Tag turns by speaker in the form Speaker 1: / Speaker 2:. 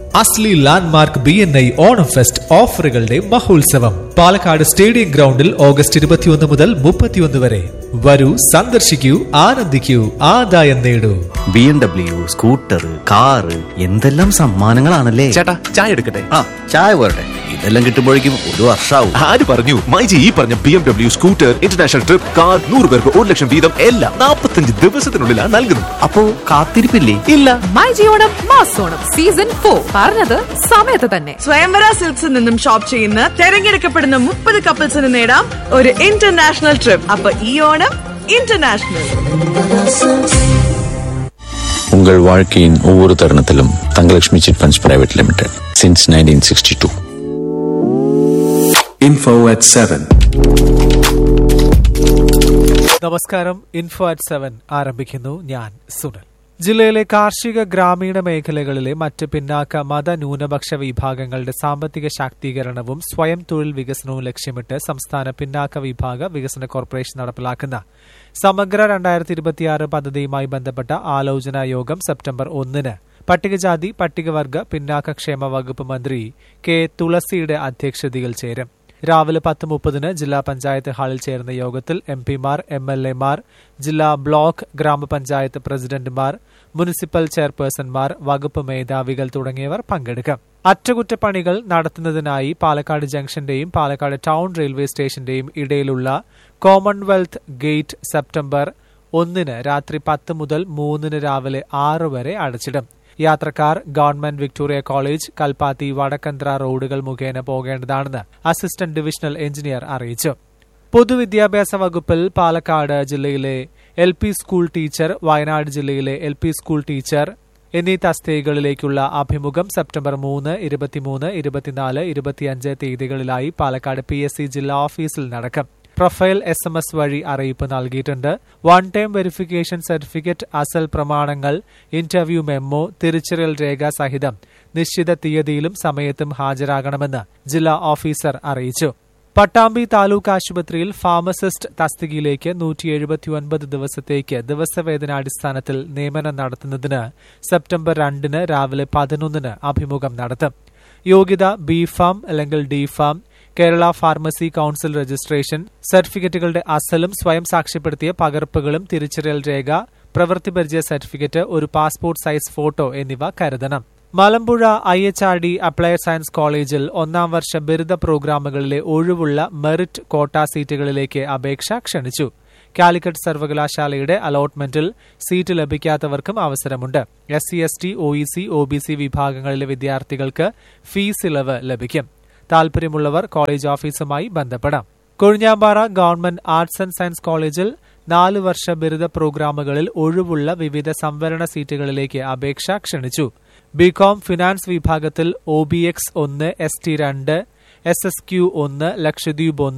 Speaker 1: അസ്ലി landmark B N I Onam fest ഓഫറുകളുടെ മഹോത്സവം Palakkad stadium ഗ്രൗണ്ടിൽ ഓഗസ്റ്റ് ഇരുപത്തിയൊന്ന് മുതൽ മുപ്പത്തിയൊന്ന് വരെ വരൂ സന്ദർശിക്കൂ ആനന്ദിക്കൂ ആദായം നേടൂ
Speaker 2: B M W scooter car എന്തെല്ലാം സമ്മാനങ്ങളാണല്ലേ
Speaker 3: ചേട്ടാ ചായ എടുക്കട്ടെ
Speaker 2: ആ ചായ പോരട്ടെ ഇതെല്ലാം കിട്ടുമ്പോഴേക്കും ഒരു വർഷാവും
Speaker 3: ആര് പറഞ്ഞു മൈജി ഈ പറഞ്ഞ B M W scooter international trip car നൂറ് പേർക്ക് ഒരു ലക്ഷം വീതം എല്ലാം നാൽപ്പത്തഞ്ച് ദിവസത്തിനുള്ളിലാണ് നൽകുന്നത്
Speaker 2: അപ്പോ കാത്തിരിപ്പില്ലേ
Speaker 3: ഇല്ല
Speaker 4: myG Onam mass Onam season four പറഞ്ഞത് സമയത്ത് തന്നെ
Speaker 5: സ്വയംവര സിൽക്സിൽ നിന്നും ഷോപ്പ് ചെയ്യുന്ന തെരഞ്ഞെടുക്കപ്പെടുന്ന മുപ്പത് കപ്പിൾസിന് നേടാം ഒരു ഇന്റർനാഷണൽ ട്രിപ്പ് അപ്പൊ ഈ ഓണം ഇന്റർനാഷണൽ
Speaker 6: உங்கள் வாழ்க்கையின் ஒவ்வொரு தருணத்திலும் Thangalakshmi chit funds private limited since nineteen sixty two
Speaker 7: Info at 7.
Speaker 1: നമസ്കാരം ഇൻഫോ അറ്റ് സെവൻ ആരംഭിക്കുന്നു ഞാൻ സുനൽ ജില്ലയിലെ കാർഷിക ഗ്രാമീണ മേഖലകളിലെ മറ്റ് പിന്നാക്ക മത ന്യൂനപക്ഷ വിഭാഗങ്ങളുടെ സാമ്പത്തിക ശാക്തീകരണവും സ്വയം തൊഴിൽ വികസനവും ലക്ഷ്യമിട്ട് സംസ്ഥാന പിന്നാക്ക വിഭാഗ വികസന കോർപ്പറേഷൻ നടപ്പിലാക്കുന്ന സമഗ്ര രണ്ടായിരത്തി ഇരുപത്തിയാറ് പദ്ധതിയുമായി ബന്ധപ്പെട്ട ആലോചനാ യോഗം സെപ്റ്റംബർ ഒന്നിന് പട്ടികജാതി പട്ടികവർഗ പിന്നാക്കക്ഷേമ വകുപ്പ് മന്ത്രി കെ തുളസിയുടെ അധ്യക്ഷതയിൽ ചേരും രാവിലെ പത്ത് മുപ്പതിന് ജില്ലാ പഞ്ചായത്ത് ഹാളിൽ ചേരുന്ന യോഗത്തിൽ എം പിമാർ എം എൽ എമാർ ജില്ലാ ബ്ലോക്ക് ഗ്രാമപഞ്ചായത്ത് പ്രസിഡന്റുമാർ മുനിസിപ്പൽ ചെയർപേഴ്സൺമാർ വകുപ്പ് മേധാവികൾ തുടങ്ങിയവർ പങ്കെടുക്കും അറ്റകുറ്റപ്പണികൾ നടത്തുന്നതിനായി പാലക്കാട് ജംഗ്ഷന്റെയും പാലക്കാട് ടൗൺ റെയിൽവേ സ്റ്റേഷന്റെയും ഇടയിലുള്ള കോമൺവെൽത്ത് ഗേറ്റ് സെപ്റ്റംബർ ഒന്നിന് രാത്രി പത്ത് മുതൽ മൂന്നിന് രാവിലെ ആറ് വരെ അടച്ചിടും യാത്രക്കാർ government Victoria college Kalpathi Vadakkanthara റോഡുകൾ മുഖേന പോകേണ്ടതാണെന്ന് അസിസ്റ്റന്റ് ഡിവിഷണൽ എഞ്ചിനീയർ അറിയിച്ചു പൊതുവിദ്യാഭ്യാസ വകുപ്പിൽ പാലക്കാട് ജില്ലയിലെ L P school teacher Wayanad ജില്ലയിലെ എൽ പി സ്കൂൾ ടീച്ചർ എന്നീ തസ്തികകളിലേക്കുള്ള അഭിമുഖം സെപ്റ്റംബർ മൂന്ന് ഇരുപത്തിമൂന്ന് ഇരുപത്തിനാല് ഇരുപത്തിയഞ്ച് തീയതികളിലായി പാലക്കാട് പി എസ് സി ജില്ലാ ഓഫീസിൽ നടക്കും പ്രൊഫൈൽ എസ് എം എസ് വഴി അറിയിപ്പ് നൽകിയിട്ടുണ്ട് വൺ ടൈം വെരിഫിക്കേഷൻ സർട്ടിഫിക്കറ്റ് അസൽ പ്രമാണങ്ങൾ ഇന്റർവ്യൂ മെമ്മോ തിരിച്ചറിയൽ രേഖ സഹിതം നിശ്ചിത തീയതിയിലും സമയത്തും ഹാജരാകണമെന്ന് ജില്ലാ ഓഫീസർ അറിയിച്ചു പട്ടാമ്പി താലൂക്ക് ആശുപത്രിയിൽ ഫാർമസിസ്റ്റ് തസ്തികയിലേക്ക് നൂറ്റി എഴുപത്തിയൊൻപത് ദിവസത്തേക്ക് ദിവസവേതനാടിസ്ഥാനത്തിൽ നിയമനം നടത്തുന്നതിന് സെപ്റ്റംബർ രണ്ടിന് രാവിലെ പതിനൊന്നിന് അഭിമുഖം നടത്തും യോഗ്യത ബി ഫാം അല്ലെങ്കിൽ D pharm Kerala pharmacy council registration സർട്ടിഫിക്കറ്റുകളുടെ അസലും സ്വയം സാക്ഷ്യപ്പെടുത്തിയ പകർപ്പുകളും തിരിച്ചറിയൽ രേഖ പ്രവൃത്തി പരിചയ സർട്ടിഫിക്കറ്റ് ഒരു പാസ്പോർട്ട് സൈസ് ഫോട്ടോ എന്നിവ കരുതണം Malampuzha I H R D applied science കോളേജിൽ ഒന്നാം വർഷ ബിരുദ പ്രോഗ്രാമുകളിലെ ഒഴിവുള്ള മെറിറ്റ് കോട്ട സീറ്റുകളിലേക്ക് അപേക്ഷ ക്ഷണിച്ചു കാലിക്കറ്റ് സർവകലാശാലയുടെ അലോട്ട്മെന്റിൽ സീറ്റ് ലഭിക്കാത്തവർക്കും അവസരമുണ്ട് S C S T O E C O B C വിഭാഗങ്ങളിലെ വിദ്യാർത്ഥികൾക്ക് ഫീസ് ഇളവ് ലഭിക്കും താൽപര്യമുള്ളവർ കോളേജ് ഓഫീസുമായി ബന്ധപ്പെടാം Kozhinjampara government arts and science കോളേജിൽ നാല് വർഷ ബിരുദ പ്രോഗ്രാമുകളിൽ ഒഴിവുള്ള വിവിധ സംവരണ സീറ്റുകളിലേക്ക് അപേക്ഷ ക്ഷണിച്ചു ബികോം ഫിനാൻസ് വിഭാഗത്തിൽ ഒ ബി എക്സ് ഒന്ന് എസ് ടി രണ്ട് എസ് എസ് ക്യു ഒന്ന് ലക്ഷദ്വീപ് ഒന്ന്